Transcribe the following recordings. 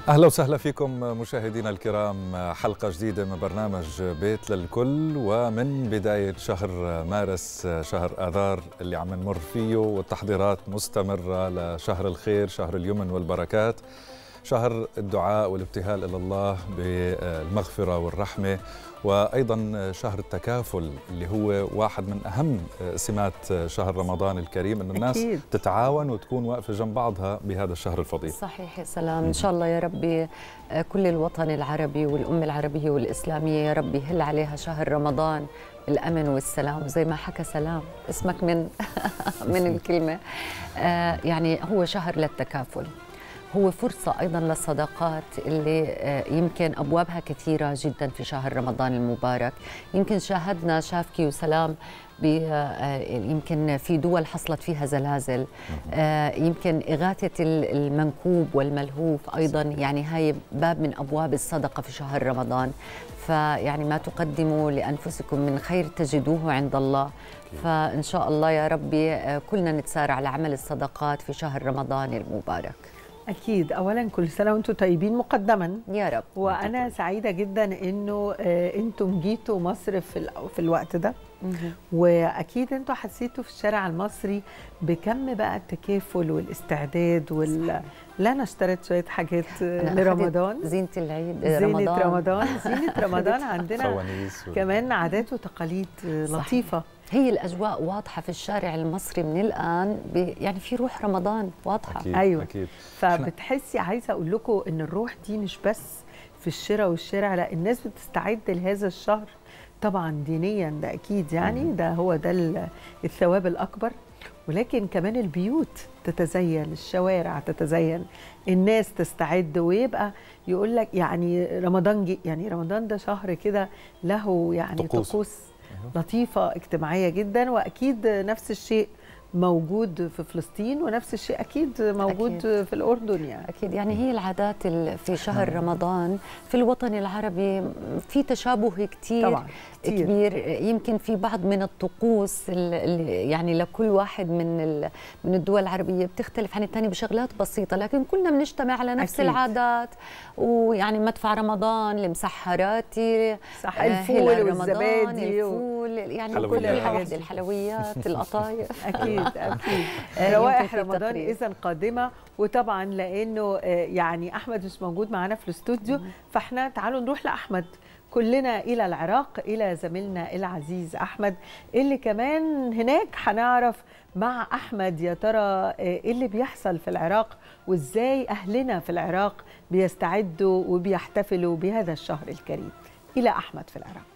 اهلا وسهلا فيكم مشاهدينا الكرام حلقه جديده من برنامج بيت للكل ومن بدايه شهر مارس شهر اذار اللي عم نمر فيه والتحضيرات مستمره لشهر الخير شهر اليمن والبركات شهر الدعاء والابتهال الى الله بالمغفره والرحمه وايضا شهر التكافل اللي هو واحد من اهم سمات شهر رمضان الكريم انه الناس أكيد. تتعاون وتكون واقفه جنب بعضها بهذا الشهر الفضيل صحيح يا سلام ان شاء الله يا ربي كل الوطن العربي والامه العربيه والاسلاميه يا ربي هل عليها شهر رمضان الامن والسلام زي ما حكى سلام اسمك من من الكلمه آه يعني هو شهر للتكافل هو فرصة أيضا للصداقات اللي يمكن أبوابها كثيرة جدا في شهر رمضان المبارك يمكن شاهدنا شافكي وسلام يمكن في دول حصلت فيها زلازل يمكن إغاثة المنكوب والملهوف أيضا يعني هاي باب من أبواب الصدقة في شهر رمضان فيعني ما تقدموا لأنفسكم من خير تجدوه عند الله فإن شاء الله يا ربي كلنا نتسارع لعمل الصدقات في شهر رمضان المبارك أكيد أولا كل سنة وأنتم طيبين مقدما يا رب وأنا سعيدة جدا إنه أنتم جيتوا مصر في, في الوقت ده واكيد انتوا حسيتوا في الشارع المصري بكم بقى التكافل والاستعداد وال لا انا اشتريت شويه حاجات لرمضان زينه العيد زينه رمضان رمضان زينه رمضان عندنا فوانيس و... كمان عادات وتقاليد لطيفه هي الاجواء واضحه في الشارع المصري من الان يعني في روح رمضان واضحه أكيد. ايوه أكيد. فبتحسي عايزه اقول لكم ان الروح دي مش بس في الشراء والشارع لا الناس بتستعد لهذا الشهر طبعا دينيا ده اكيد يعني ده هو ده الثواب الاكبر ولكن كمان البيوت تتزين الشوارع تتزين الناس تستعد ويبقى يقول لك يعني رمضان جي يعني رمضان ده شهر كده له يعني طقوس. طقوس لطيفه اجتماعيه جدا واكيد نفس الشيء موجود في فلسطين ونفس الشيء اكيد موجود أكيد. في الاردن يعني اكيد يعني هي العادات في شهر رمضان في الوطن العربي في تشابه كتير طبعا كتير. كبير يمكن في بعض من الطقوس اللي يعني لكل واحد من من الدول العربيه بتختلف عن الثاني بشغلات بسيطه لكن كلنا بنجتمع على نفس أكيد. العادات ويعني مدفع رمضان المسحراتي صح آه، الفول هلال رمضان الزبادي و... الفول يعني حلويات. كل الحاجات الحاجات دي. الحلويات القطايف اكيد اكيد آه، يمكن روائح في رمضان تقرير. اذا قادمه وطبعا لانه آه، يعني احمد مش موجود معانا في الاستوديو فاحنا تعالوا نروح لاحمد كلنا الى العراق الى زميلنا العزيز احمد اللي كمان هناك هنعرف مع احمد يا ترى آه، ايه اللي بيحصل في العراق وازاي اهلنا في العراق بيستعدوا وبيحتفلوا بهذا الشهر الكريم الى احمد في العراق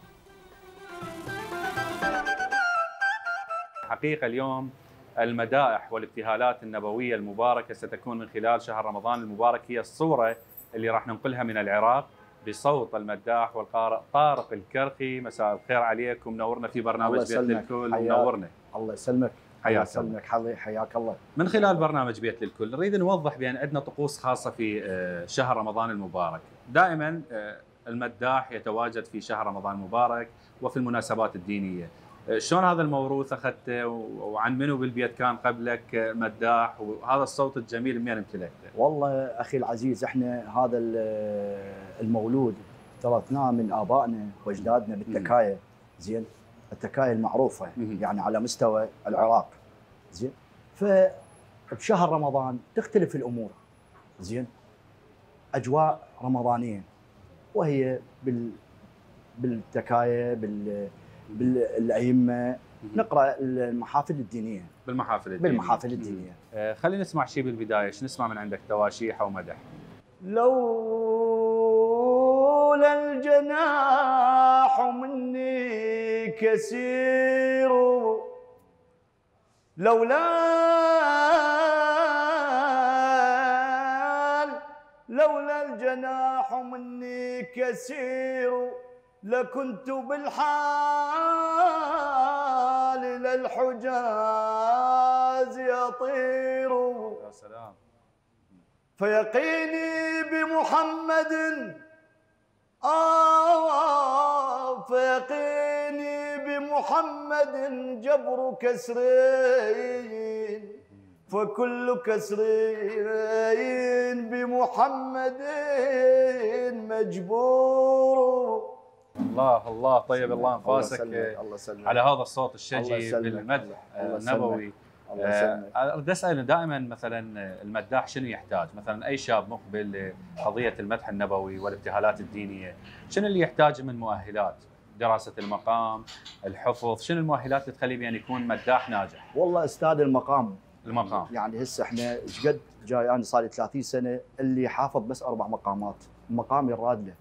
حقيقة اليوم المدائح والابتهالات النبوية المباركة ستكون من خلال شهر رمضان المبارك هي الصورة اللي راح ننقلها من العراق بصوت المداح والقارئ طارق الكرخي مساء الخير عليكم منورنا في الله برنامج بيت يسلمك. للكل حياك. ومنورنا الله يسلمك حياك الله يسلمك حظي حياك الله من خلال برنامج بيت للكل نريد نوضح بأن عندنا طقوس خاصة في آه، شهر رمضان المبارك دائما آه، المداح يتواجد في شهر رمضان المبارك وفي المناسبات الدينية آه، شلون هذا الموروث أخذته و- وعن منو بالبيت كان قبلك آه، مداح وهذا الصوت الجميل منين امتلكته والله اخي العزيز احنا هذا ال- المولود تركناه من ابائنا واجدادنا بالتكايه زين التكايه المعروفه مم. يعني على مستوى العراق زين فبشهر رمضان تختلف الامور زين اجواء رمضانيه وهي بال بالتكايه بال بالائمه نقرا المحافل الدينيه بالمحافل الدينية بالمحافل الدينيه آه، خلينا نسمع شيء بالبداية شو نسمع من عندك تواشيح أو مدح لولا الجناح مني كثير لولا لولا الجناح مني كثير لكنت بالحال للحجاز يطير يا سلام فيقيني بمحمد آه فيقيني بمحمد جبر كسرين فكل كسر بمحمد مجبور الله الله طيب الله الله انفاسك يسلمك، الله يسلمك على هذا الصوت الله الشجي يسلمك. بالمدح الله يسلمك. النبوي الله يسلمك آه، اريد اسال دائما مثلا المداح شنو يحتاج؟ مثلا اي شاب مقبل لقضيه المدح النبوي والابتهالات الدينيه، شنو اللي يحتاج من مؤهلات؟ دراسه المقام، الحفظ، شنو المؤهلات اللي تخليه بان يكون مداح ناجح؟ والله استاذ المقام المقام يعني هسه احنا ايش قد جاي انا صار لي 30 سنه اللي حافظ بس اربع مقامات المقام يراد له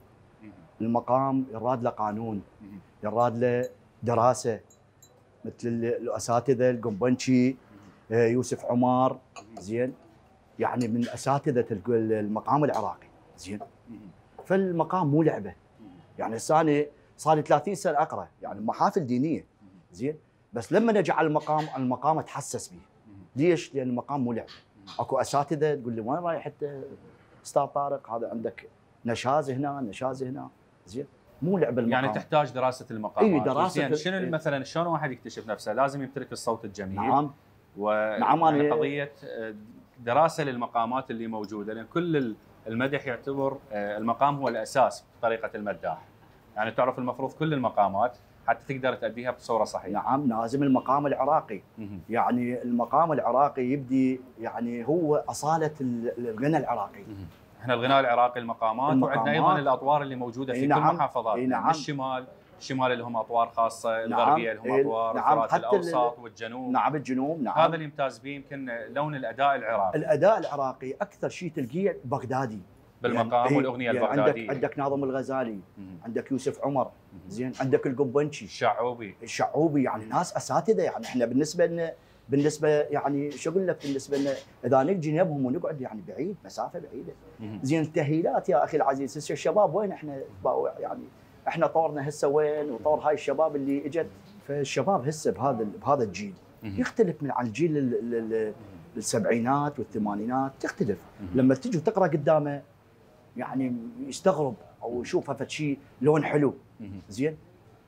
المقام يراد له قانون مم. يراد له دراسه مثل ال- الاساتذه القنبنشي آه، يوسف عمر زين يعني من اساتذه ال- المقام العراقي زين فالمقام مو لعبه يعني هسه انا صار لي 30 سنه اقرا يعني محافل دينيه زين بس لما نجي على المقام المقام اتحسس به ليش؟ لان المقام مو لعبه اكو اساتذه تقول لي وين رايح انت استاذ طارق هذا عندك نشاز هنا نشاز هنا زين مو لعبه المقام يعني تحتاج دراسه المقامات إي، دراسة زين ال- شنو إي. مثلا شلون واحد يكتشف نفسه؟ لازم يمتلك الصوت الجميل نعم و نعم، يعني أنا- قضيه آه، دراسه للمقامات اللي موجوده لان كل ال- المدح يعتبر آه، المقام هو الاساس في طريقه المداح يعني تعرف المفروض كل المقامات حتى تقدر تأديها بصوره صحيحه نعم لازم المقام العراقي مهم. يعني المقام العراقي يبدي يعني هو اصاله ال- الغنى العراقي مهم. احنا الغناء العراقي المقامات, المقامات. وعندنا ايضا الاطوار اللي موجوده في إي كل نعم. محافظات إي يعني نعم. الشمال الشمال اللي هم اطوار خاصه نعم. الغربيه اللي هم إي اطوار نعم. الفرات حتى ال- الاوسط والجنوب نعم الجنوب نعم هذا اللي يمتاز به يمكن لون الاداء العراقي الاداء العراقي اكثر شيء تلقيه بغدادي بالمقام يعني إيه، والاغنيه يعني البغداديه عندك عندك ناظم الغزالي مهم. عندك يوسف عمر مهم. زين عندك القنبنشي الشعوبي الشعوبي يعني ناس اساتذه يعني احنا بالنسبه لنا بالنسبه يعني شو اقول لك بالنسبه لنا اذا نجي نبهم ونقعد يعني بعيد مسافه بعيده مهم. زين التاهيلات يا اخي العزيز هسه الشباب وين احنا باو- يعني احنا طورنا هسه وين وطور هاي الشباب اللي اجت فالشباب هسه بهذا بهذا الجيل مهم. يختلف من عن الجيل ال- ال- ال- السبعينات والثمانينات تختلف مهم. لما تجي وتقرا قدامه يعني يستغرب او يشوف هذا شيء لون حلو مهم. زين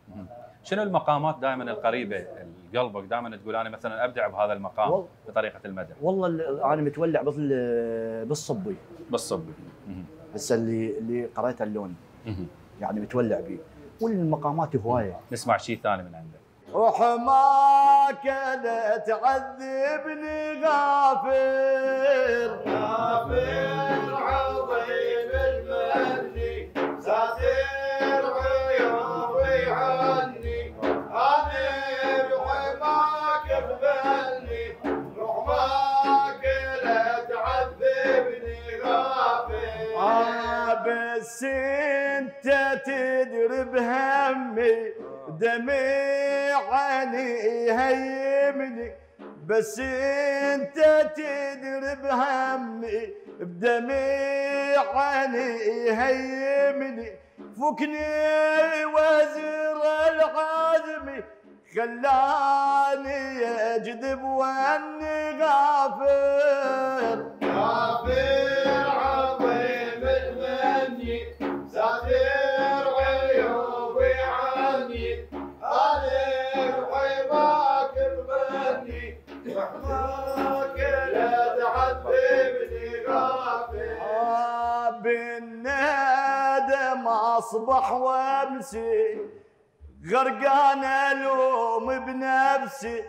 شنو المقامات دائما القريبه لقلبك دائما تقول انا مثلا ابدع بهذا المقام والله- بطريقه المدح والله ال- انا متولع بال- بالصبي بالصبي مهم. هسه اللي اللي قريته اللون مهم. يعني متولع به والمقامات هوايه نسمع شيء ثاني من عندك وحماك لا تعذبني غافر غافر عظيم المني ساتر عيوبي عني انا بحماك اقبلني رحماك لا تعذبني غافر آه بس انت تدري بهمي دمعني يهيمني بس انت تدري بهمي بدمعني يهيمني فكني وزر العزم خلاني اجذب واني غافر غافر عظيم المني ساتر عيوبي عني انا بحبك بمني رحمك لا تعذبني غافر بالندم اصبح وامسي غرقان الوم بنفسي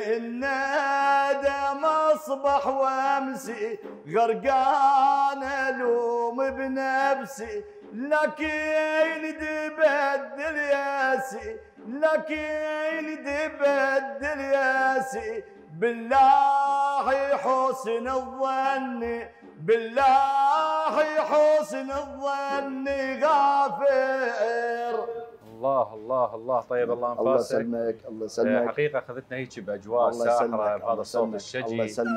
بالندم اصبح وامسي غرقان الوم بنفسي لكن تبدل ياسي لكن تبدل ياسي بالله حسن الظن بالله حسن الظن غافر الله الله الله طيب الله الله انفاسك يسلمك الله آه، يسلمك حقيقه اخذتنا هيك باجواء الله ساحره يسلمك بهذا الله الصوت يسلمك، الشجي الله يسلمك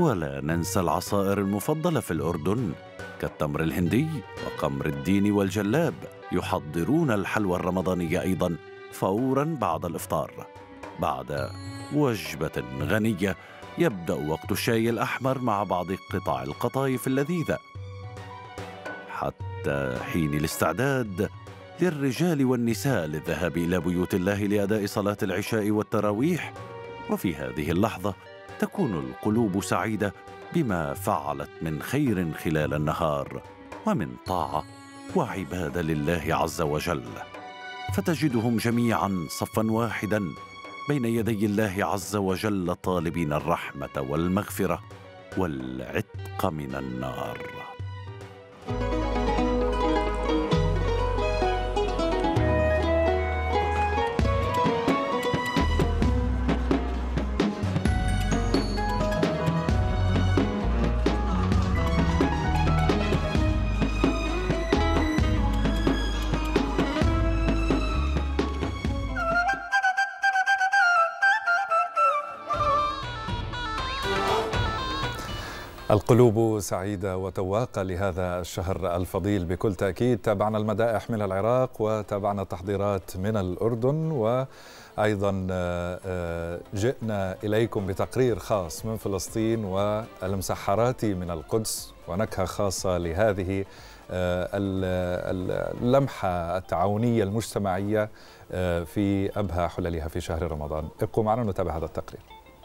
ولا ننسى العصائر المفضلة في الأردن كالتمر الهندي وقمر الدين والجلاب يحضرون الحلوى الرمضانية أيضا فورا بعد الإفطار بعد وجبة غنية يبدأ وقت الشاي الأحمر مع بعض قطع القطايف اللذيذة حتى حين الاستعداد للرجال والنساء للذهاب إلى بيوت الله لأداء صلاة العشاء والتراويح وفي هذه اللحظة تكون القلوب سعيدة بما فعلت من خير خلال النهار ومن طاعة وعبادة لله عز وجل فتجدهم جميعا صفا واحدا بين يدي الله عز وجل طالبين الرحمة والمغفرة والعتق من النار القلوب سعيدة وتواقة لهذا الشهر الفضيل بكل تأكيد تابعنا المدائح من العراق وتابعنا التحضيرات من الأردن وأيضا جئنا إليكم بتقرير خاص من فلسطين والمسحرات من القدس ونكهة خاصة لهذه اللمحة التعاونية المجتمعية في أبهى حللها في شهر رمضان ابقوا معنا نتابع هذا التقرير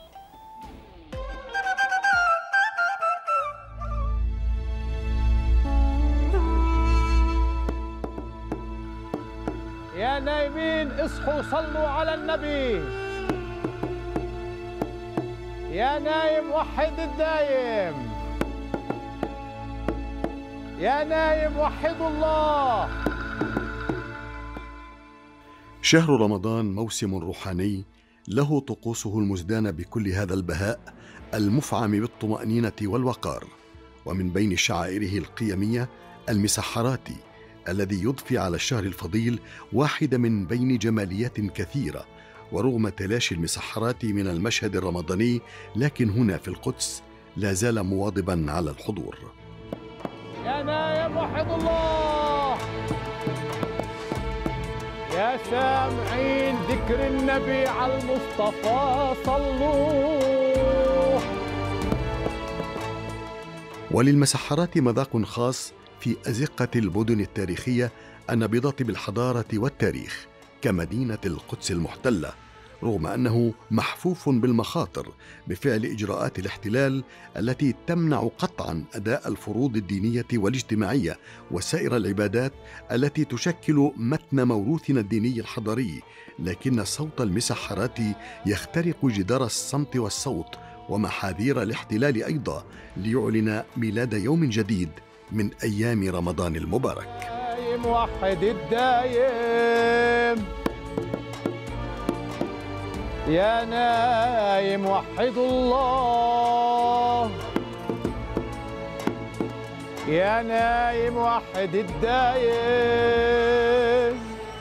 يا نايمين اصحوا صلوا على النبي يا نايم وحد الدايم يا نايم وحدوا الله شهر رمضان موسم روحاني له طقوسه المزدانه بكل هذا البهاء المفعم بالطمانينه والوقار ومن بين شعائره القيميه المسحرات الذي يضفي على الشهر الفضيل واحدة من بين جماليات كثيرة ورغم تلاشي المسحرات من المشهد الرمضاني لكن هنا في القدس لا زال مواظبا على الحضور يا نايم وحد الله يا سامعين ذكر النبي على المصطفى صلوا وللمسحرات مذاق خاص في أزقة المدن التاريخية النابضة بالحضارة والتاريخ كمدينة القدس المحتلة رغم أنه محفوف بالمخاطر بفعل إجراءات الاحتلال التي تمنع قطعا أداء الفروض الدينية والاجتماعية وسائر العبادات التي تشكل متن موروثنا الديني الحضاري لكن صوت المسحرات يخترق جدار الصمت والصوت ومحاذير الاحتلال أيضا ليعلن ميلاد يوم جديد من أيام رمضان المبارك دايم وحد الدايم يا نايم وحد الله يا نايم وحد الدايم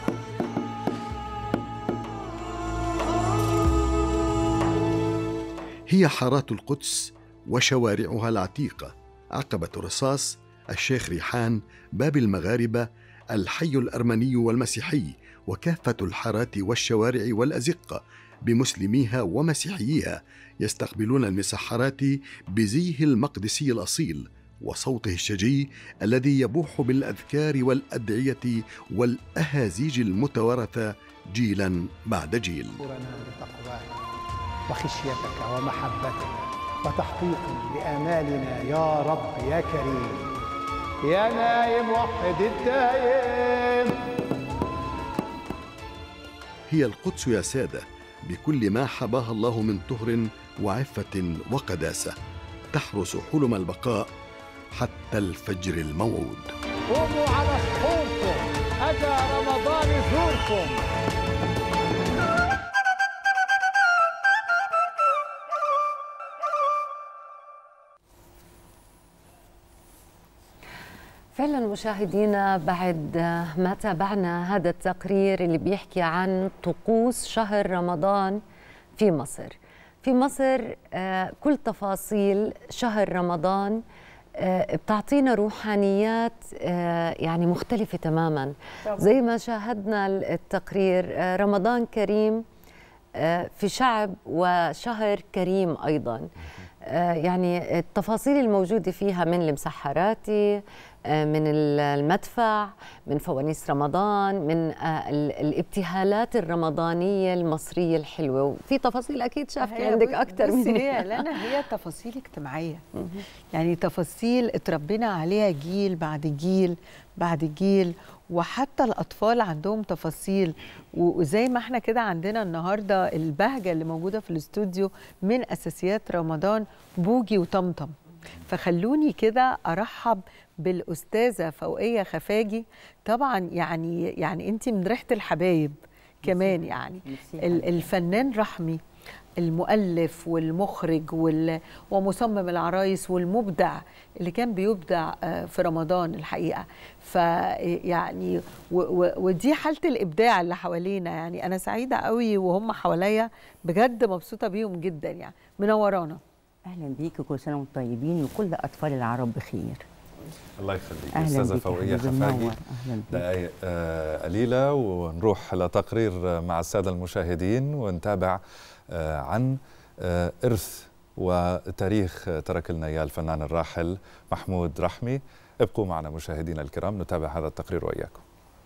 هي حارات القدس وشوارعها العتيقة عقبة رصاص الشيخ ريحان باب المغاربة الحي الأرمني والمسيحي وكافة الحارات والشوارع والأزقة بمسلميها ومسيحييها يستقبلون المسحرات بزيه المقدسي الأصيل وصوته الشجي الذي يبوح بالأذكار والأدعية والأهازيج المتوارثة جيلا بعد جيل لتقواك وخشيتك ومحبتك وتحقيق لآمالنا يا رب يا كريم يا نايم وحد الدايم هي القدس يا سادة بكل ما حباها الله من طهر وعفة وقداسة تحرس حلم البقاء حتى الفجر الموعود قوموا على سحوركم أتى رمضان يزوركم فعلا مشاهدينا بعد ما تابعنا هذا التقرير اللي بيحكي عن طقوس شهر رمضان في مصر في مصر آه، كل تفاصيل شهر رمضان آه، بتعطينا روحانيات آه، يعني مختلفة تماما طبعاً. زي ما شاهدنا التقرير آه، رمضان كريم آه، في شعب وشهر كريم أيضا آه، يعني التفاصيل الموجودة فيها من المسحراتي آه، من ال- المدفع من فوانيس رمضان من آه، ال- الابتهالات الرمضانية المصرية الحلوة وفي تفاصيل أكيد شافتي هي عندك بص- أكثر بصي من هي لنا هي تفاصيل اجتماعيه يعني تفاصيل اتربينا عليها جيل بعد جيل بعد جيل وحتى الاطفال عندهم تفاصيل و- وزي ما احنا كده عندنا النهارده البهجه اللي موجوده في الاستوديو من اساسيات رمضان بوجي وطمطم فخلوني كده ارحب بالاستاذه فوقيه خفاجي طبعا يعني يعني انت من ريحه الحبايب كمان يعني ال- الفنان رحمي المؤلف والمخرج وال... ومصمم العرايس والمبدع اللي كان بيبدع آه، في رمضان الحقيقه فيعني و... و... ودي حاله الابداع اللي حوالينا يعني انا سعيده قوي وهم حواليا بجد مبسوطه بيهم جدا يعني منورانا اهلا بيكي كل سنه وانتم طيبين وكل اطفال العرب بخير الله يخليك أهلاً استاذه بك يا فوقيه حبيبي، خفاجي منور. أهلاً بك. دقائق آه، قليله ونروح لتقرير مع الساده المشاهدين ونتابع آه، عن آه، ارث وتاريخ ترك لنا اياه الفنان الراحل محمود رحمي ابقوا معنا مشاهدينا الكرام نتابع هذا التقرير واياكم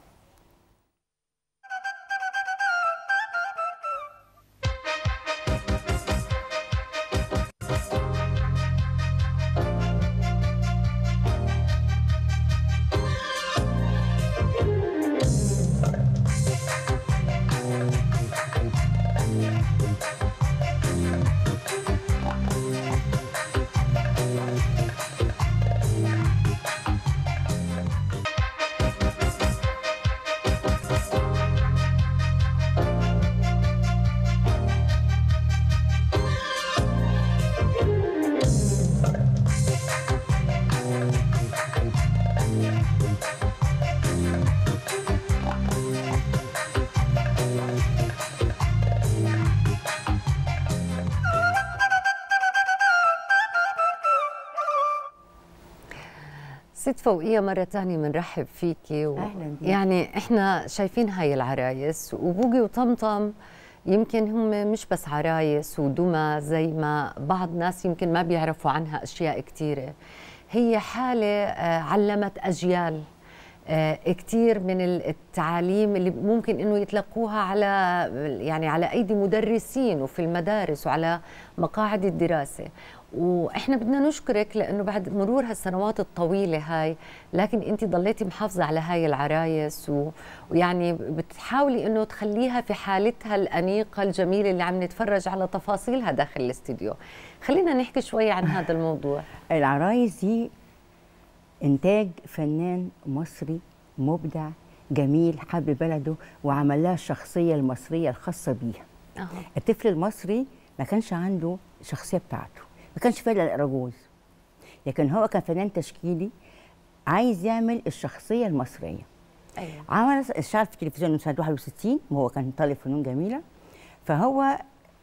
ست فوقية مرة تانية بنرحب فيكي و... أهلاً بيك. يعني احنا شايفين هاي العرايس وبوقي وطمطم يمكن هم مش بس عرايس ودمى زي ما بعض ناس يمكن ما بيعرفوا عنها أشياء كتيرة هي حالة آه، علمت أجيال آه، كتير من التعاليم اللي ممكن انه يتلقوها على يعني على ايدي مدرسين وفي المدارس وعلى مقاعد الدراسه واحنا بدنا نشكرك لانه بعد مرور هالسنوات الطويله هاي لكن انت ضليتي محافظه على هاي العرايس و... ويعني بتحاولي انه تخليها في حالتها الانيقه الجميله اللي عم نتفرج على تفاصيلها داخل الاستديو خلينا نحكي شوي عن هذا الموضوع العرايس دي انتاج فنان مصري مبدع جميل حب بلده وعمل لها الشخصيه المصريه الخاصه بيها الطفل المصري ما كانش عنده الشخصيه بتاعته ما كانش فيها الا الاراجوز لكن هو كان فنان تشكيلي عايز يعمل الشخصيه المصريه ايوه عمل اشتغل في التلفزيون من سنه 61 وهو كان طالب فنون جميله فهو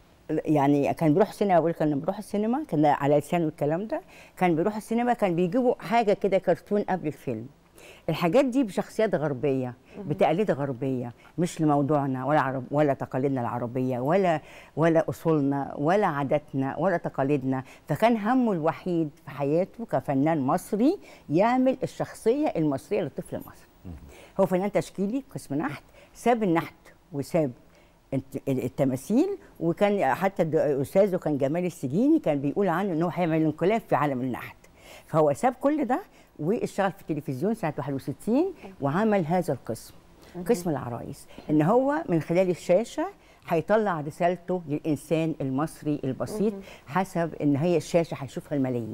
يعني كان بيروح السينما بقول كان بيروح السينما كان على لسانه الكلام ده كان بيروح السينما كان بيجيبوا حاجه كده كرتون قبل الفيلم الحاجات دي بشخصيات غربيه بتقاليد غربيه مش لموضوعنا ولا عرب ولا تقاليدنا العربيه ولا ولا اصولنا ولا عاداتنا ولا تقاليدنا فكان همه الوحيد في حياته كفنان مصري يعمل الشخصيه المصريه للطفل المصري هو فنان تشكيلي قسم نحت ساب النحت وساب الت- التماثيل وكان حتى الد- استاذه كان جمال السجيني كان بيقول عنه انه هيعمل انقلاب في عالم النحت فهو ساب كل ده واشتغل في التلفزيون سنه 61 وعمل هذا القسم قسم العرايس ان هو من خلال الشاشه هيطلع رسالته للانسان المصري البسيط حسب ان هي الشاشه هيشوفها الملايين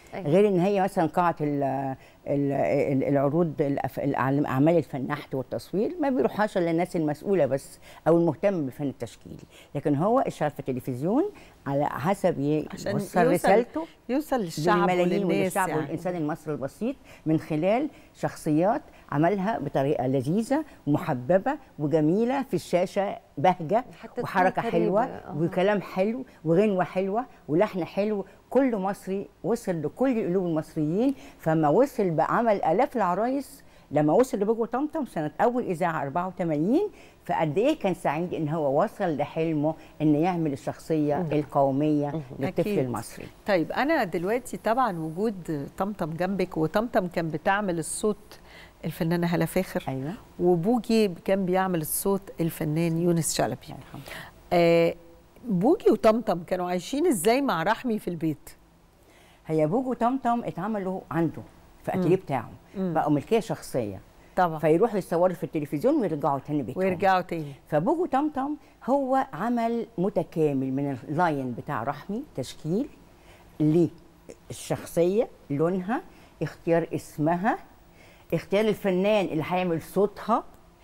أيوة. غير ان هي مثلا قاعه ال ال ال العروض الأف- الأعلام- اعمال الفنحت والتصوير ما بيروحهاش الا الناس المسؤوله بس او المهتم بالفن التشكيلي لكن هو اشتغل في التلفزيون على حسب ي- عشان يوصل يوصل- رسالته يوصل للشعب للملايين وللناس وللشعب يعني. والانسان المصري البسيط من خلال شخصيات عملها بطريقه لذيذه ومحببه وجميله في الشاشه بهجه حتى وحركه تكون حلوه قريبة. آه. وكلام حلو وغنوه حلوه ولحن حلو كل مصري وصل لكل قلوب المصريين فما وصل بعمل الاف العرايس لما وصل لبجو طمطم سنه اول اذاعه 84 فقد ايه كان سعيد ان هو وصل لحلمه ان يعمل الشخصيه القوميه للطفل أكيد. المصري طيب انا دلوقتي طبعا وجود طمطم جنبك وطمطم كان بتعمل الصوت الفنانه هلا فاخر ايوه وبوجي كان بيعمل الصوت الفنان يونس شلبي الله يرحمه. آه بوجي وطمطم كانوا عايشين ازاي مع رحمي في البيت هي بوجو طمطم اتعملوا عنده في اتيليه بتاعه بقوا ملكيه شخصيه طبعا فيروحوا يصوروا في التلفزيون ويرجعوا تاني بيتهم ويرجعوا تاني فبوجو طمطم هو عمل متكامل من اللاين بتاع رحمي تشكيل للشخصيه لونها اختيار اسمها اختيار الفنان اللي هيعمل صوتها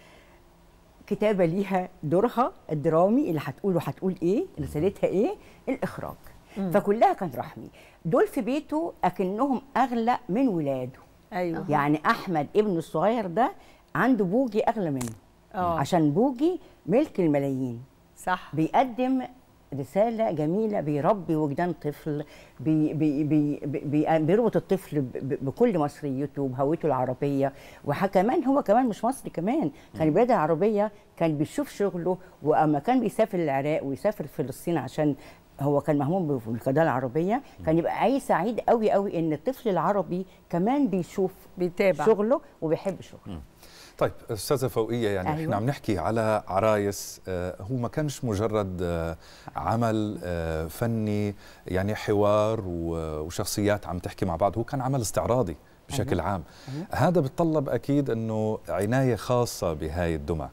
كتابه ليها دورها الدرامي اللي هتقوله هتقول ايه رسالتها ايه الاخراج فكلها كانت رحمي دول في بيته اكنهم اغلى من ولاده ايوه يعني احمد ابنه الصغير ده عنده بوجي اغلى منه اه عشان بوجي ملك الملايين صح بيقدم رسالة جميلة بيربي وجدان طفل بي بي بي بي بيربط الطفل ب- ب- بكل مصريته وبهويته العربية وكمان هو كمان مش مصري كمان كان البلاد العربية كان بيشوف شغله وأما كان بيسافر العراق ويسافر فلسطين عشان هو كان مهموم بالقضايا العربية كان يبقى عايز سعيد قوي قوي ان الطفل العربي كمان بيشوف بيتابع شغله وبيحب شغله طيب استاذه فوقيه يعني أيوة. أيوة. احنا عم نحكي على عرايس آه، هو ما كانش مجرد آه، عمل آه، فني يعني حوار و- وشخصيات عم تحكي مع بعض هو كان عمل استعراضي بشكل أيوة. عام أيوة. هذا بتطلب اكيد انه عنايه خاصه بهاي الدمى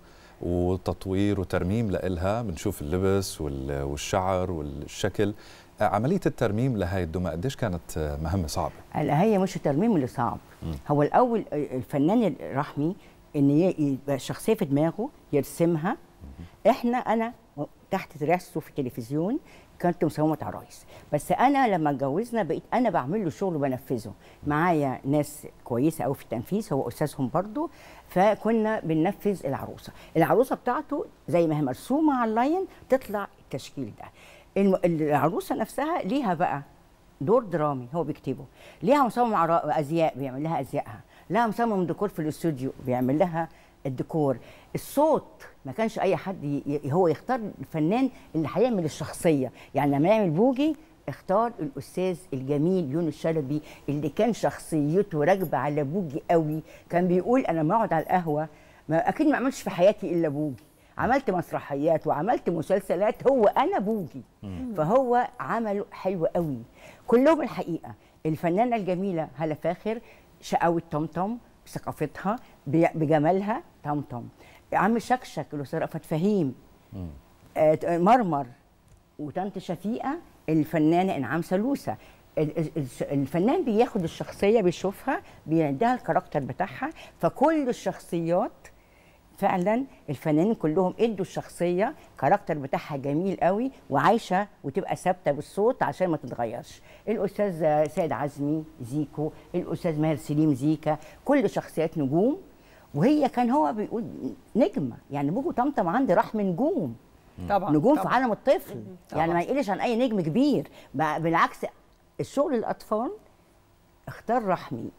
وتطوير وترميم لإلها بنشوف اللبس وال- والشعر والشكل آه، عمليه الترميم لهاي الدمى قديش كانت آه، مهمه صعبه لا هي مش الترميم اللي صعب هو الاول الفنان الرحمي ان ي- يبقى شخصيه في دماغه يرسمها احنا انا تحت رئاسته في التلفزيون كنت مصممه عرايس بس انا لما اتجوزنا بقيت انا بعمل له شغل وبنفذه معايا ناس كويسه قوي في التنفيذ هو استاذهم برضو فكنا بننفذ العروسه العروسه بتاعته زي ما هي مرسومه على اللاين تطلع التشكيل ده الم- العروسه نفسها ليها بقى دور درامي هو بيكتبه ليها مصمم عرا- ازياء بيعمل لها ازيائها لها مصمم ديكور في الاستوديو بيعمل لها الديكور الصوت ما كانش اي حد ي- ي- هو يختار الفنان اللي هيعمل الشخصيه يعني لما يعمل بوجي اختار الاستاذ الجميل يونس شلبي اللي كان شخصيته راكبه على بوجي قوي كان بيقول انا ما اقعد على القهوه ما اكيد ما عملتش في حياتي الا بوجي عملت مسرحيات وعملت مسلسلات هو انا بوجي فهو عمله حلو قوي كلهم الحقيقه الفنانه الجميله هلا فاخر شقاوة طمطم بثقافتها بي- بجمالها طمطم عم شكشك الاستاذ رأفت فهيم آه، مرمر وطنط شفيقه الفنانه انعام سلوسه ال- ال- الش- الفنان بياخد الشخصيه بيشوفها بيديها الكاركتر بتاعها فكل الشخصيات فعلا الفنانين كلهم ادوا الشخصيه كاركتر بتاعها جميل قوي وعايشه وتبقى ثابته بالصوت عشان ما تتغيرش الاستاذ سيد عزمي زيكو الاستاذ ماهر سليم زيكا كل شخصيات نجوم وهي كان هو بيقول نجمه يعني بوجو طمطم عندي رحم نجوم طبعا نجوم في طبعا. عالم الطفل طبعاً. يعني ما يقلش عن اي نجم كبير بقى بالعكس الشغل الاطفال اختار رحمي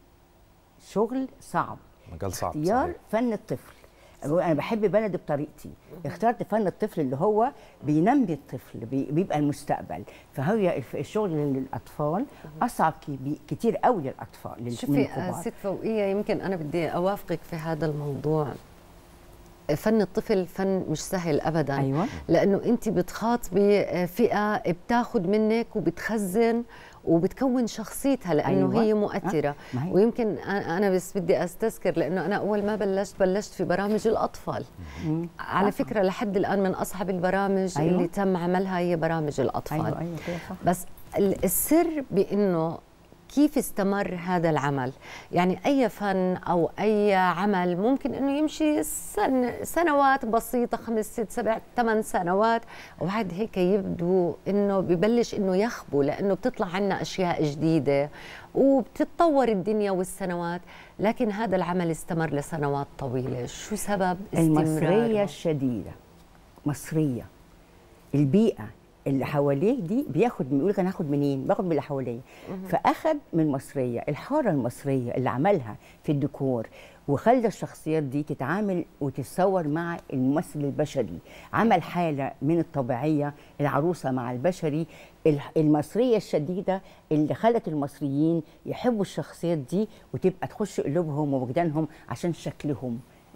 شغل صعب مجال صعب اختيار صحيح. فن الطفل انا بحب بلدي بطريقتي اخترت فن الطفل اللي هو بينمي الطفل بي- بيبقى المستقبل فهي الف- الشغل للاطفال اصعب كي- كتير قوي للاطفال لل- من شوفي الكبار. آه، ست فوقية يمكن أنا بدي أوافقك في هذا الموضوع فن الطفل فن مش سهل أبدا ايوه لأنه أنت بتخاطبي فئة بتاخد منك وبتخزن وبتكون شخصيتها لأنه أيوة. هي مؤثرة ما هي. ويمكن أ- أنا بس بدي أستذكر لأنه أنا أول ما بلشت بلشت في برامج الأطفال مم. على صح. فكرة لحد الآن من أصعب البرامج أيوة. اللي تم عملها هي برامج الأطفال ايوه ايوه كده صح بس ال- السر بانه كيف استمر هذا العمل يعني أي فن أو أي عمل ممكن أنه يمشي سن سنوات بسيطة خمس ست سبع ثمان سنوات وبعد هيك يبدو أنه ببلش أنه يخبو لأنه بتطلع عنا أشياء جديدة وبتتطور الدنيا والسنوات لكن هذا العمل استمر لسنوات طويلة شو سبب المصرية استمراره؟ الشديدة مصرية البيئة اللي حواليه دي بياخد بيقول لك انا هاخد منين؟ باخد من اللي حواليا فاخد من المصريه، الحاره المصريه اللي عملها في الديكور وخلى الشخصيات دي تتعامل وتتصور مع الممثل البشري، عمل حاله من الطبيعيه العروسه مع البشري الح- المصريه الشديده اللي خلت المصريين يحبوا الشخصيات دي وتبقى تخش قلوبهم ووجدانهم عشان شكلهم.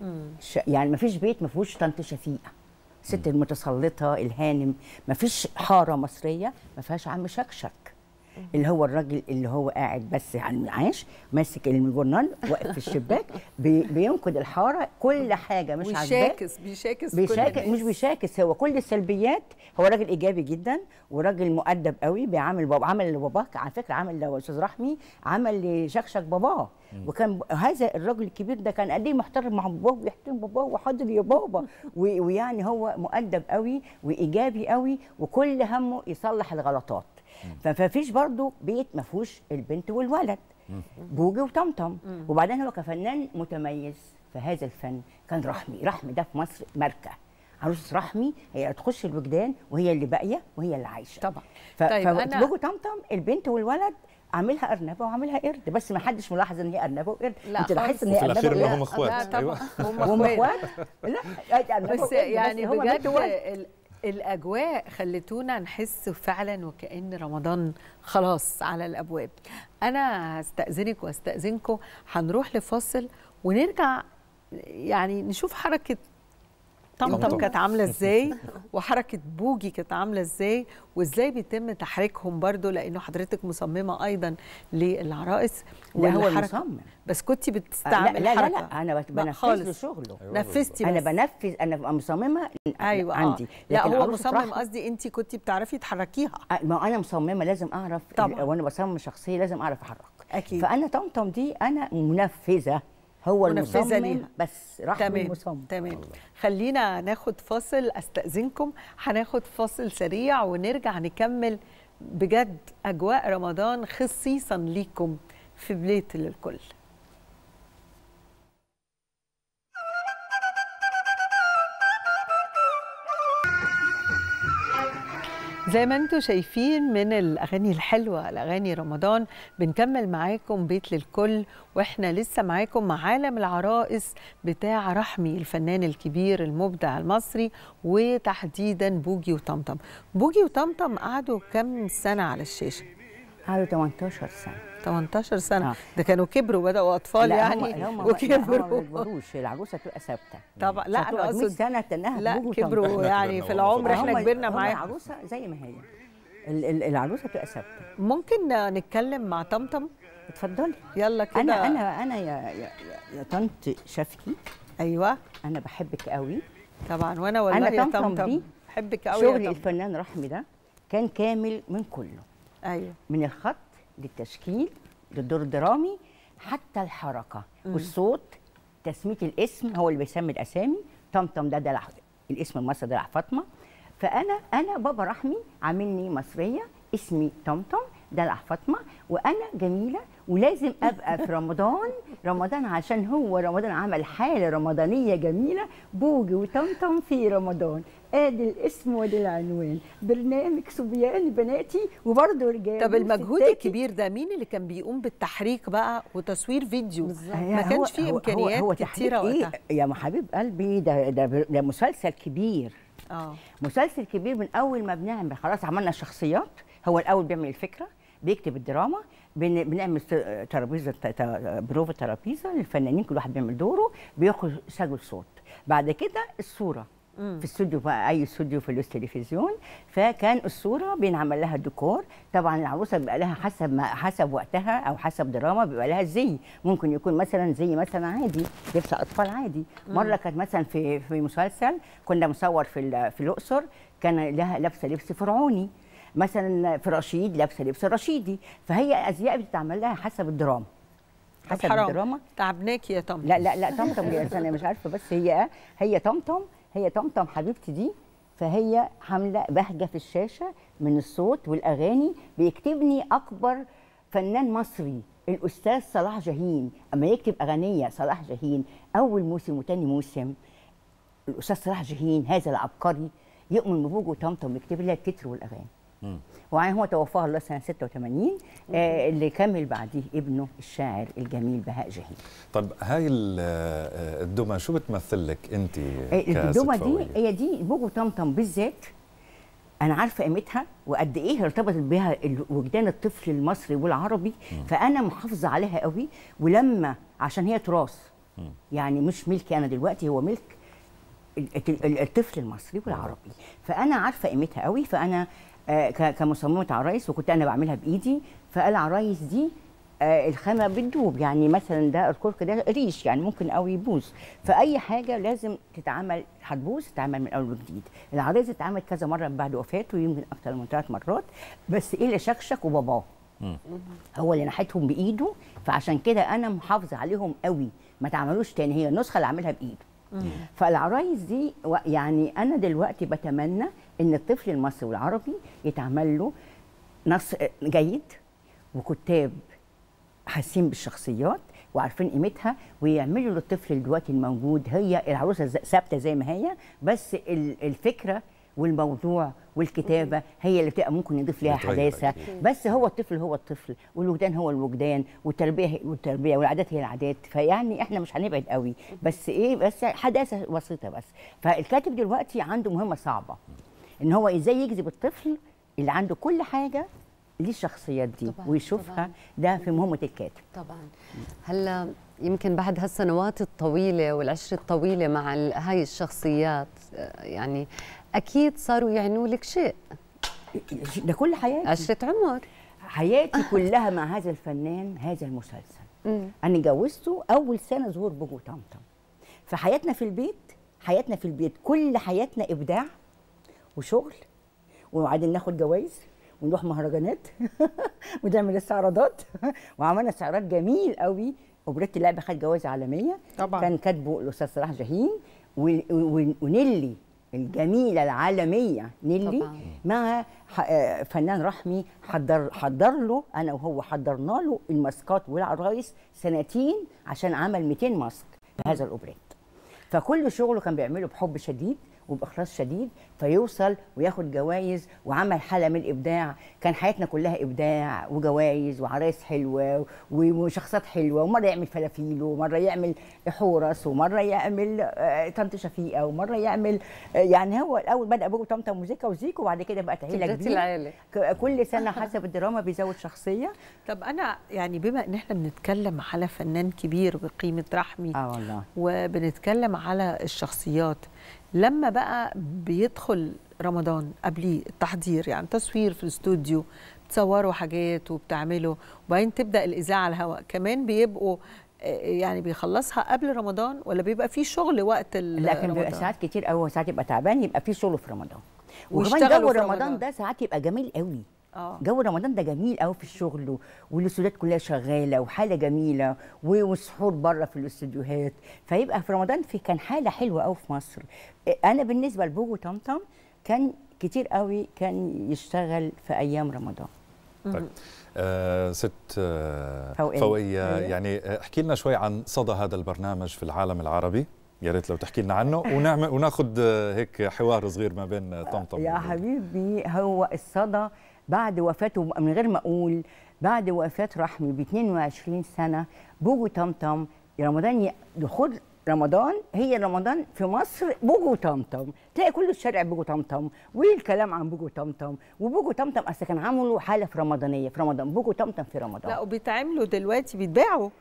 ش- يعني ما فيش بيت ما فيهوش طنط شفيقه الست المتسلطه الهانم ما فيش حاره مصريه ما فيهاش عم شكشك اللي هو الراجل اللي هو قاعد بس على المعاش ماسك الجورنال واقف في الشباك بي بينقد الحاره كل حاجه مش عاجباه ويشاكس بيشاكس كل بيشاكس الناس. مش بيشاكس هو كل السلبيات هو راجل ايجابي جدا وراجل مؤدب قوي بيعامل بابا عمل لباباه على فكره عمل لو استاذ رحمي عمل لشكشك باباه وكان ب- هذا الراجل الكبير ده كان قد ايه محترم مع باباه ويحترم باباه وحاضر يا بابا و- ويعني هو مؤدب قوي وايجابي قوي وكل همه يصلح الغلطات فمفيش برضه بيت ما فيهوش البنت والولد بوجي وطمطم وبعدين هو كفنان متميز في هذا الفن كان رحمي رحمي ده في مصر ماركه عروسه رحمي هي تخش الوجدان وهي اللي باقيه وهي اللي عايشه طبعا ف... طيب طيب أنا- بوجي طمطم البنت والولد عاملها ارنبه وعاملها قرد بس ما حدش ملاحظ ان هي ارنبه وقرد لا انت لاحظت خالص. ان هي وفي الأخير ارنبه إنهم وقرد إخوات. لا طبعا أيوة. هم وهم اخوات اخوات لا أرنبة بس وقرد، يعني هو بجد بنت وولد. ال- الاجواء خلتونا نحس فعلا وكان رمضان خلاص على الابواب انا هستاذنك واستاذنكم هنروح لفاصل ونرجع يعني نشوف حركه طمطم طمطم. كانت عامله ازاي وحركه بوجي كانت عامله ازاي وازاي بيتم تحريكهم برضو لانه حضرتك مصممه ايضا للعرائس لا هو والحركة- المصمم بس كنت لا بتستعمل لا لا, حركة. لا انا بت- لا بنفذ له خالص. شغله نفذتي انا بس. بنفذ انا ببقى مصممه ايوه عندي آه. لا لكن هو عروسة مصمم رحمة- قصدي انت كنت بتعرفي تحركيها آه، ما انا مصممه لازم اعرف طبعاً. وانا بصمم شخصيه لازم اعرف احرك أكيد. فانا طمطم دي انا منفذه هو منفذة المصمم ليها. بس رحمي تمام المصمم تمام خلينا ناخد فاصل استاذنكم هناخد فاصل سريع ونرجع نكمل بجد اجواء رمضان خصيصا ليكم في بليت للكل زي ما انتم شايفين من الاغاني الحلوه الاغاني رمضان بنكمل معاكم بيت للكل واحنا لسه معاكم مع عالم العرائس بتاع رحمي الفنان الكبير المبدع المصري وتحديدا بوجي وطمطم بوجي وطمطم قعدوا كم سنه على الشاشه قعدوا 18 سنه 18 سنه آه. ده كانوا كبروا بداوا اطفال لا يعني هم هم لا هم ما وكبروا بيكبروش العروسه تبقى ثابته طبعا لا انا هتقعد 100 اقصد سنه تنها لا بوجو كبروا وطمطم. يعني في العمر احنا هم- كبرنا هم معاهم العروسه زي ما هي ال- ال- العروسه بتبقى ثابته ممكن نتكلم مع طمطم اتفضلي يلا كده انا انا انا يا يا, يا, يا طنط شفكي ايوه انا بحبك قوي طبعا وانا والله أنا يا طمطم طمطم دي بحبك قوي شغل يا طمطم الفنان رحمي ده كان كامل من كله ايوه من الخط للتشكيل للدور الدرامي حتى الحركه والصوت تسميه الاسم هو اللي بيسمي الاسامي طمطم ده دلع الاسم المصري دلع فاطمه فانا انا بابا رحمي عاملني مصريه اسمي طمطم دلع فاطمه وانا جميله ولازم ابقى في رمضان رمضان عشان هو رمضان عمل حاله رمضانيه جميله بوجي وطمطم في رمضان ادي الاسم وادي العنوان برنامج صبيان بناتي وبرضه رجال طب المجهود وستاتي. الكبير ده مين اللي كان بيقوم بالتحريك بقى وتصوير فيديو هي- ما هو- كانش فيه هو- امكانيات هو كتيره تحريك وقتها إيه؟ يا حبيب قلبي ده ده ده مسلسل كبير اه مسلسل كبير من اول ما بنعمل خلاص عملنا الشخصيات هو الاول بيعمل الفكره بيكتب الدراما بن- بنعمل ت- ترابيزه ت- ت- بروفا ترابيزه للفنانين كل واحد بيعمل دوره بياخد سجل صوت بعد كده الصوره في استوديو بقى اي استوديو في التلفزيون فكان الصوره بينعمل لها ديكور طبعا العروسه بيبقى لها حسب ما حسب وقتها او حسب دراما بيبقى لها زي ممكن يكون مثلا زي مثلا عادي لبس اطفال عادي مره كانت مثلا في في مسلسل كنا مصور في ال- في الاقصر كان لها لابسه لبس فرعوني مثلا في رشيد لابسه لبس رشيدي فهي ازياء بتتعمل لها حسب الدراما طب حسب حرام. الدراما تعبناكي يا طم لا لا لا طمطم دي انا مش عارفه بس هي هي طمطم هي طمطم حبيبتي دي فهي عامله بهجه في الشاشه من الصوت والاغاني بيكتبني اكبر فنان مصري الاستاذ صلاح جاهين اما يكتب اغنيه صلاح جاهين اول موسم وتاني موسم الاستاذ صلاح جاهين هذا العبقري يؤمن ببوجه طمطم يكتب لها التتر والاغاني وبعدين هو توفاه الله سنه 86 آه اللي كمل بعديه ابنه الشاعر الجميل بهاء جاهين طيب هاي ال- آه، الدمى شو بتمثل لك انت الدمى دي هي دي بوجو طمطم بالذات انا عارفه قيمتها وقد ايه ارتبطت بها ال- وجدان الطفل المصري والعربي فانا محافظه عليها قوي ولما عشان هي تراث يعني مش ملكي انا دلوقتي هو ملك ال- ال- الطفل المصري والعربي فانا عارفه قيمتها قوي فانا آه، ك- كمصممه عرايس وكنت انا بعملها بايدي فالعرايس دي آه، الخامه بتدوب يعني مثلا ده الكرك ده ريش يعني ممكن قوي يبوظ فاي حاجه لازم تتعمل هتبوظ تتعمل من اول وجديد العرايس اتعملت كذا مره من بعد وفاته يمكن اكتر من ثلاث مرات بس ايه اللي شكشك وباباه هو اللي نحتهم بايده فعشان كده انا محافظه عليهم قوي ما تعملوش تاني هي النسخه اللي عاملها بايده فالعرايس دي و- يعني انا دلوقتي بتمنى ان الطفل المصري والعربي يتعمل له نص جيد وكتاب حاسين بالشخصيات وعارفين قيمتها ويعملوا للطفل دلوقتي الموجود هي العروسه ز- ثابته زي ما هي بس ال- الفكره والموضوع والكتابه هي اللي بتبقى ممكن نضيف ليها بتغير حداثه أكيد. بس هو الطفل هو الطفل والوجدان هو الوجدان والتربيه هي والتربيه والعادات هي العادات فيعني احنا مش هنبعد قوي بس ايه بس حداثه بسيطه بس فالكاتب دلوقتي عنده مهمه صعبه ان هو ازاي يجذب الطفل اللي عنده كل حاجه للشخصيات دي طبعاً، ويشوفها طبعاً. ده في مهمه الكاتب طبعا هلا يمكن بعد هالسنوات الطويله والعشره الطويله مع ال- هاي الشخصيات آه، يعني اكيد صاروا يعنوا لك شيء ده كل حياتي عشره عمر حياتي كلها مع هذا الفنان هذا المسلسل مم. انا جوزته اول سنه ظهور بوجو طمطم فحياتنا في البيت حياتنا في البيت كل حياتنا ابداع وشغل وبعدين ناخد جوائز ونروح مهرجانات ونعمل استعراضات وعملنا استعراض جميل قوي وبريت اللعبه خد جوائز عالميه طبعاً. كان كاتبه الاستاذ صلاح جاهين و- و- ونيلي الجميله العالميه نيلي طبعاً. مع ح- آه، فنان رحمي حضر حضر له انا وهو حضرنا له الماسكات والعرايس سنتين عشان عمل 200 ماسك بهذا الاوبريت فكل شغله كان بيعمله بحب شديد وباخلاص شديد فيوصل وياخد جوائز وعمل حاله من الابداع كان حياتنا كلها ابداع وجوائز وعرايس حلوه و- وشخصيات حلوه ومره يعمل فلافيل ومره يعمل حورس ومره يعمل آه، طنط شفيقه ومره يعمل آه، يعني هو الاول بدا ابوه طمطم وزيكا وزيكو وبعد كده بقت عيله كبرت كبيره العيله ك- كل سنه حسب الدراما بيزود شخصيه طب انا يعني بما ان احنا بنتكلم على فنان كبير بقيمه رحمي اه والله وبنتكلم على الشخصيات لما بقى بيدخل رمضان قبليه التحضير يعني تصوير في الاستوديو بتصوروا حاجات وبتعملوا وبعدين تبدا الاذاعه على الهواء كمان بيبقوا آه، يعني بيخلصها قبل رمضان ولا بيبقى في شغل وقت ال- لكن بيبقى رمضان؟ ساعات كتير قوي ساعات يبقى تعبان يبقى في شغل في رمضان وكمان ويشتغلوا جو في رمضان رمضان. ده ساعات يبقى جميل قوي اه جو رمضان ده جميل قوي في الشغل و- والاستوديوهات كلها شغاله وحاله جميله و- والسحور بره في الاستوديوهات فيبقى في رمضان في كان حاله حلوه قوي في مصر إيه، انا بالنسبه لبوجو طمطم كان كتير قوي كان يشتغل في ايام رمضان طيب آه ست آه فوقية. فوقية أيوة. يعني آه، احكي لنا شوي عن صدى هذا البرنامج في العالم العربي يا ريت لو تحكي لنا عنه ونعمل وناخذ آه، هيك حوار صغير ما بين آه، طمطم يا و- حبيبي هو الصدى بعد وفاته من غير ما اقول بعد وفاه رحمي ب 22 سنه بوجو طمطم رمضان ي- دخول رمضان هي رمضان في مصر بوجو طمطم تلاقي كل الشارع بوجو طمطم والكلام عن بوجو طمطم وبوجو طمطم اصل كان عملوا حاله في رمضانيه في رمضان بوجو طمطم في رمضان لا وبيتعملوا دلوقتي بيتباعوا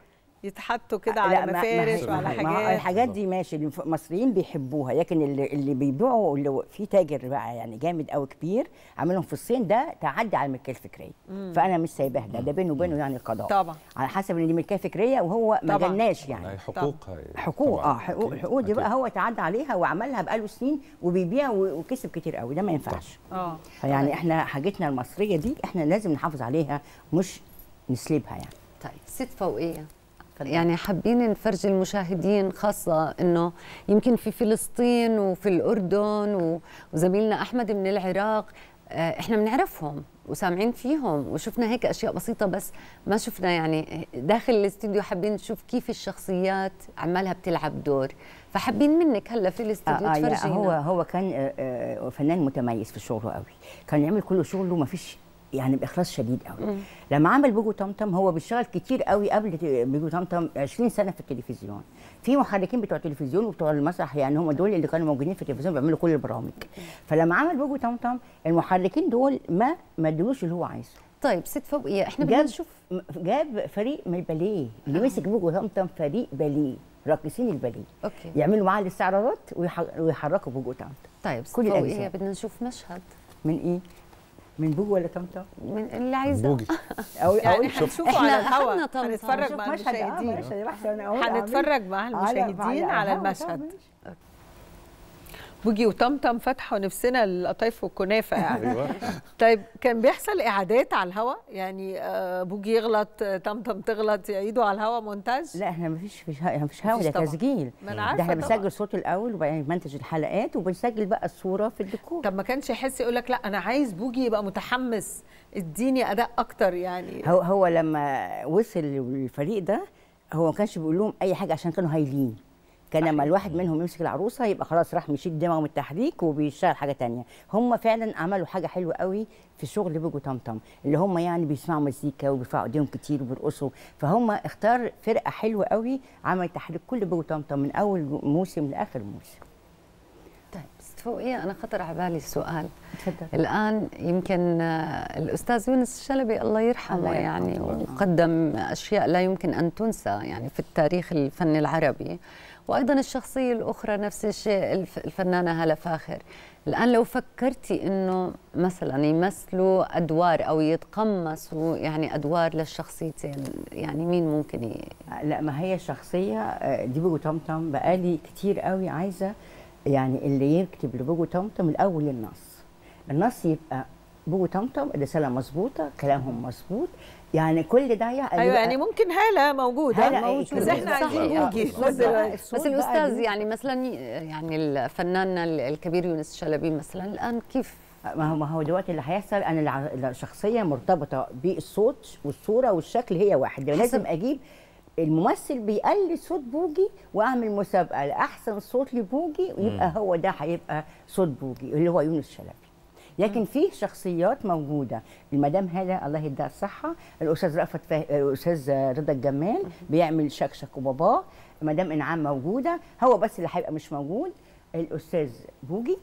يتحطوا كده لا، على ما- ما مفارش هي- وعلى ما هي- ما هو حاجات الحاجات دي ماشي المصريين بيحبوها لكن اللي, اللي بيبيعوا اللي في تاجر بقى يعني جامد قوي كبير عاملهم في الصين ده تعدي على الملكيه الفكريه مم. فانا مش سايباه ده ده بينه وبينه يعني قضاء طبعا على حسب ان دي ملكيه فكريه وهو ما طبعاً. جالناش يعني هي حقوق هاي حقوق طبعاً. اه حقوق أكيد، حقوق دي أكيد. بقى هو تعدى عليها وعملها بقاله سنين وبيبيع و- وكسب كتير قوي ده ما ينفعش اه فيعني احنا حاجتنا المصريه دي احنا لازم نحافظ عليها مش نسلبها يعني طيب ست فوقيه يعني حابين نفرجي المشاهدين خاصة انه يمكن في فلسطين وفي الاردن و- وزميلنا احمد من العراق آه، احنا بنعرفهم وسامعين فيهم وشفنا هيك اشياء بسيطة بس ما شفنا يعني داخل الاستوديو حابين نشوف كيف الشخصيات عمالها بتلعب دور فحابين منك هلا في الاستوديو آه آه يعني تفرجينا هو هو كان آه، آه، فنان متميز في شغله قوي كان يعمل كل شغله ما فيش يعني باخلاص شديد قوي مم. لما عمل بوجو طمطم هو بيشتغل كتير قوي قبل ت- بوجو طمطم 20 سنه في التلفزيون في محركين بتوع التلفزيون وبتوع المسرح يعني هم دول اللي كانوا موجودين في التلفزيون بيعملوا كل البرامج فلما عمل بوجو طمطم المحركين دول ما ما ادولوش اللي هو عايزه طيب ست فوقيه احنا بدنا جاب نشوف جاب فريق من الباليه اللي مسك بوجو طمطم فريق باليه راقصين الباليه اوكي يعملوا معاه الاستعراضات ويح- ويحركوا بوجو طمطم طيب ست كل فوقيه الأجزاء. بدنا نشوف مشهد من ايه؟ من بوجو ولا طمطم؟ من اللي عايزاه بوجي أو يعني أقول هنشوفه إحنا على الهوا أخدنا طمطم. هنتفرج شوف مع مشهد اه المشاهدين مشهد يا بحث أنا أقول أعمل- هنتفرج مع على- المشاهدين على الهوا. المشهد طب بوجي وطمطم فتحوا نفسنا القطايف والكنافه يعني ايوه طيب كان بيحصل اعادات على الهوا يعني آه، بوجي يغلط آه، طمطم تغلط يعيدوا على الهوا مونتاج لا احنا مفيش مفيش مفيش هوا مفيش ده طبعا. تسجيل ما انا ده عارفه احنا طبعا بنسجل صوت الاول وبعدين بنمنتج الحلقات وبنسجل بقى الصوره في الديكور طب ما كانش يحس يقول لك لا انا عايز بوجي يبقى متحمس اديني اداء اكتر يعني هو هو لما وصل الفريق ده هو ما كانش بيقول لهم اي حاجه عشان كانوا هايلين كان لما الواحد منهم يمسك العروسه يبقى خلاص راح مشيت دماغه من التحريك وبيشتغل حاجه تانية هم فعلا عملوا حاجه حلوه قوي في شغل بيجو طمطم اللي هم يعني بيسمعوا مزيكا وبيرفعوا ايديهم كتير وبيرقصوا فهم اختار فرقه حلوه قوي عمل تحريك كل بيجو طمطم من اول موسم لاخر موسم طيب ست فوقيه انا خطر على بالي سؤال اتفضل الان يمكن آه، الاستاذ يونس الشلبي الله يرحمه الله يرحمه يعني طبعاً. وقدم اشياء لا يمكن ان تنسى يعني في التاريخ الفني العربي وايضا الشخصيه الاخرى نفس الشيء الف- الفنانه هاله فاخر الان لو فكرتي انه مثلا يمثلوا ادوار او يتقمصوا يعني ادوار للشخصيتين يعني مين ممكن ي... لا ما هي الشخصية آه، دي بوجو طمطم بقالي كتير قوي عايزة يعني اللي يكتب لبوجو طمطم الأول النص النص يبقى بوجو طمطم الرسالة مظبوطة كلامهم مظبوط يعني كل ده يعني ايوه بقى- يعني ممكن هاله موجوده هالة موجودة. بس موجودة. احنا صحيح. عايزين آه، بوجي الصوت بس بقى- دلوقتي. الصوت بس بقى الاستاذ دي- يعني مثلا يعني الفنان الكبير يونس الشلبي مثلا الان كيف ما هو ما هو دلوقتي اللي هيحصل انا الع- الشخصيه مرتبطه بالصوت والصوره والشكل هي واحد يعني لازم اجيب الممثل بيقلد صوت بوجي واعمل مسابقه لاحسن صوت لبوجي ويبقى هو ده هيبقى صوت بوجي اللي هو يونس شلبي لكن في شخصيات موجوده المدام هاله الله يديها الصحه الاستاذ رأفت فه... الاستاذ رضا الجمال بيعمل شكشك وباباه مدام انعام موجوده هو بس اللي هيبقى مش موجود الاستاذ بوجي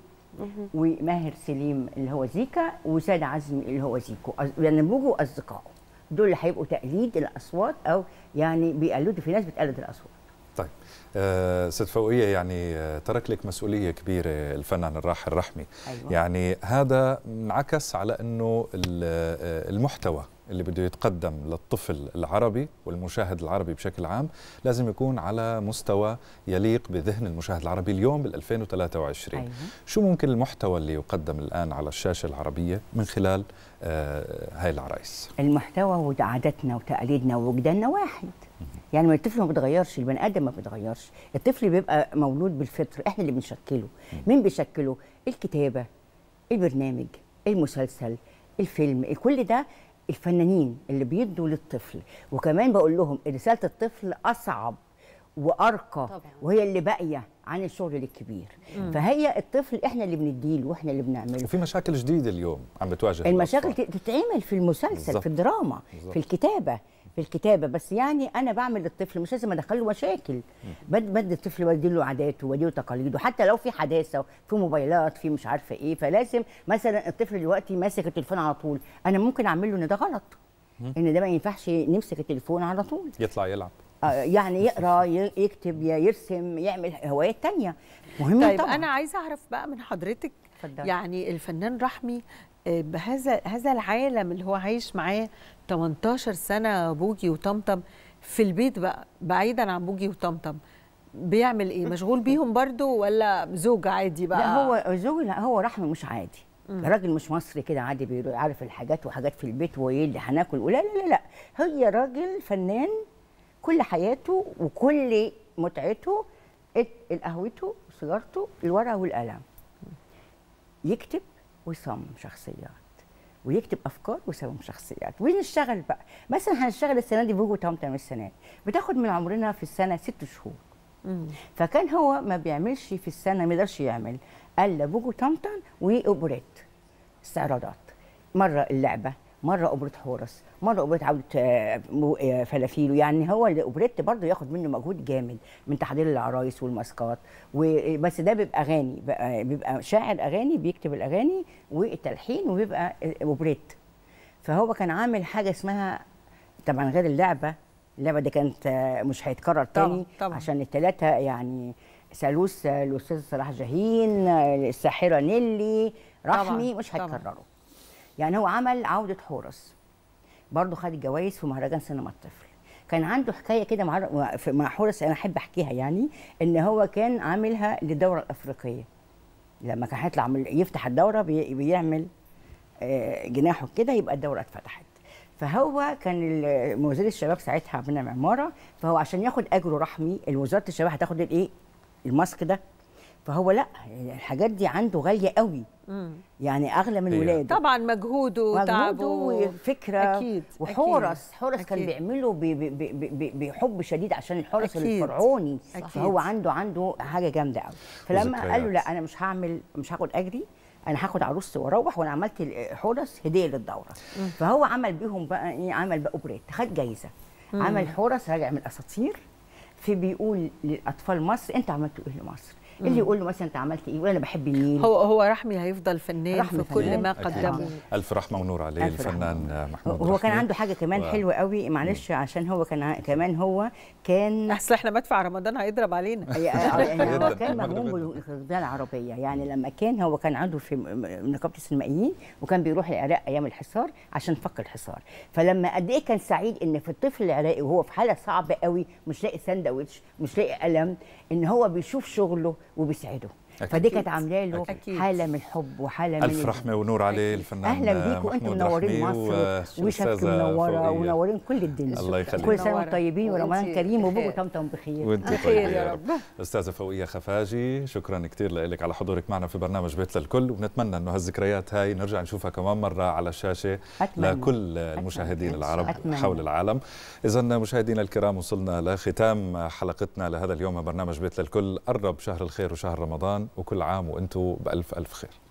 وماهر سليم اللي هو زيكا وساد عزمي اللي هو زيكو أص- يعني بوجو اصدقائه دول اللي هيبقوا تقليد الاصوات او يعني بيقلدوا في ناس بتقلد الاصوات طيب آه ست فوقية يعني آه ترك لك مسؤولية كبيرة الفنان الراحل رحمي أيوة. يعني هذا انعكس على أنه ال- آه، المحتوى اللي بده يتقدم للطفل العربي والمشاهد العربي بشكل عام لازم يكون على مستوى يليق بذهن المشاهد العربي اليوم بال 2023 أيوة. شو ممكن المحتوى اللي يقدم الآن على الشاشة العربية من خلال آه هاي العرايس المحتوى وعاداتنا وتقاليدنا ووجداننا واحد يعني ما الطفل ما بيتغيرش البني ادم ما بيتغيرش الطفل بيبقى مولود بالفطر احنا اللي بنشكله مين بيشكله الكتابه البرنامج المسلسل الفيلم كل ده الفنانين اللي بيدوا للطفل وكمان بقول لهم رساله الطفل اصعب وارقى طبعاً. وهي اللي باقيه عن الشغل الكبير فهي الطفل احنا اللي بنديله واحنا اللي بنعمله وفي مشاكل جديدة اليوم عم بتواجه المشاكل الأطفال. ت- تتعمل في المسلسل بالظبط. في الدراما بالظبط. في الكتابه في الكتابه بس يعني انا بعمل للطفل مش لازم ادخله مشاكل بد بدي الطفل بدي له عاداته وبدي له تقاليده حتى لو في حداثه في موبايلات في مش عارفه ايه فلازم مثلا الطفل دلوقتي ماسك التليفون على طول انا ممكن اعمل له ان ده غلط ان ده ما ينفعش نمسك التليفون على طول يطلع يلعب آه، يعني يقرا ي- يكتب ي- يرسم يعمل هوايات تانية مهمة طيب طبعا انا عايزه اعرف بقى من حضرتك اتفضلي. يعني الفنان رحمي آه، بهذا هذا العالم اللي هو عايش معاه 18 سنه بوجي وطمطم في البيت بقى بعيدا عن بوجي وطمطم بيعمل ايه مشغول بيهم برضو ولا زوج عادي بقى لا هو زوجي لا هو رحمه مش عادي مم. راجل مش مصري كده عادي بيروح عارف الحاجات وحاجات في البيت وايه اللي هناكل ولا لا لا لا هي راجل فنان كل حياته وكل متعته ات- قهوته وسيجارته الورقه والقلم يكتب ويصمم شخصيات ويكتب افكار ويصمم شخصيات ونشتغل بقى مثلا هنشتغل السنه دي بوجو طمطم السنه دي بتاخد من عمرنا في السنه ست شهور مم. فكان هو ما بيعملش في السنه ما يقدرش يعمل الا بوجو طمطم واوبريت استعراضات مره اللعبه مره اوبريت حورس مره اوبريت عوده آه، مو- آه، فلافيلو يعني هو الاوبريت برضه ياخد منه مجهود جامد من تحضير العرايس والماسكات و- بس ده بيبقى اغاني بقى- بيبقى شاعر اغاني بيكتب الاغاني والتلحين وبيبقى اوبريت فهو كان عامل حاجه اسمها طبعا غير اللعبه اللعبه دي كانت آه، مش هيتكرر طبعاً، تاني طبعاً. عشان الثلاثه يعني ثالوث آه، الاستاذ صلاح جاهين آه، الساحره نيلي رحمي طبعاً، مش طبعاً. هيتكرروا يعني هو عمل عوده حورس برضه خد الجوائز في مهرجان سينما الطفل كان عنده حكايه كده مع في- مع حورس انا احب احكيها يعني ان هو كان عاملها للدوره الافريقيه لما كان هيطلع من- يفتح الدوره بي- بيعمل آه، جناحه كده يبقى الدوره اتفتحت فهو كان ال- وزير الشباب ساعتها عملنا معماره فهو عشان ياخد اجره رحمي وزاره الشباب هتاخد الايه الماسك ده فهو لا الحاجات دي عنده غاليه قوي مم. يعني اغلى من هي ولاده طبعا مجهوده وتعبه مجهوده وفكره أكيد، وحورس حورس كان أكيد. بيعمله ب- ب- ب- ب- بحب شديد عشان الحورس أكيد، الفرعوني أكيد. فهو عنده عنده حاجه جامده قوي فلما وذكريات. قال له لا انا مش هعمل مش هاخد اجري انا هاخد عروستي واروح وانا عملت حورس هديه للدوره فهو عمل بيهم بقى ايه عمل بقى اوبريت خد جايزه مم. عمل حورس راجع من الاساطير في بيقول للاطفال مصر انت عملت ايه لمصر اللي يقول له مثلا انت عملت ايه يقول انا بحب النيل هو هو رحمي هيفضل فنان رحمي في كل فنان. ما أكيد. قدمه ألف رحمة ونور عليه ألف رحمة الفنان محمود هو كان رحمي. عنده حاجه كمان و- حلوه قوي معلش عشان هو كان ع- كمان هو كان اصل احنا مدفع رمضان هيضرب علينا يعني هو جداً، كان مغرب مهموم جداً. بالخدمه العربيه يعني لما كان هو كان عنده في م- م- نقابه السينمائيين وكان بيروح العراق ايام الحصار عشان فك الحصار فلما قد ايه كان سعيد ان في الطفل العراقي وهو في حاله صعبه قوي مش لاقي ساندوتش مش لاقي قلم ان هو بيشوف شغله وبيسعده أكيد. فدي كانت عامله له أكيد. حاله من الحب وحاله من ألف رحمة ونور عليه الفنان اهلا بيكم انتم محمود منورين رحمي مصر وشبكه والأستاذة منوره فوقية. ومنورين كل الدنيا الله يخليك. كل سنه منورة. وانتم طيبين ورمضان وانتي كريم وبوجو بخير. طمطم بخير وانت بخير طيبة يا رب. استاذه فوقيه خفاجي شكرا كثير لك على حضورك معنا في برنامج بيت للكل ونتمنى انه هالذكريات هاي نرجع نشوفها كمان مره على الشاشه أتمنى. لكل المشاهدين أتمنى. العرب أتمنى. حول العالم اذا مشاهدينا الكرام وصلنا لختام حلقتنا لهذا اليوم من برنامج بيت للكل قرب شهر الخير وشهر رمضان وكل عام وانتم بالف الف خير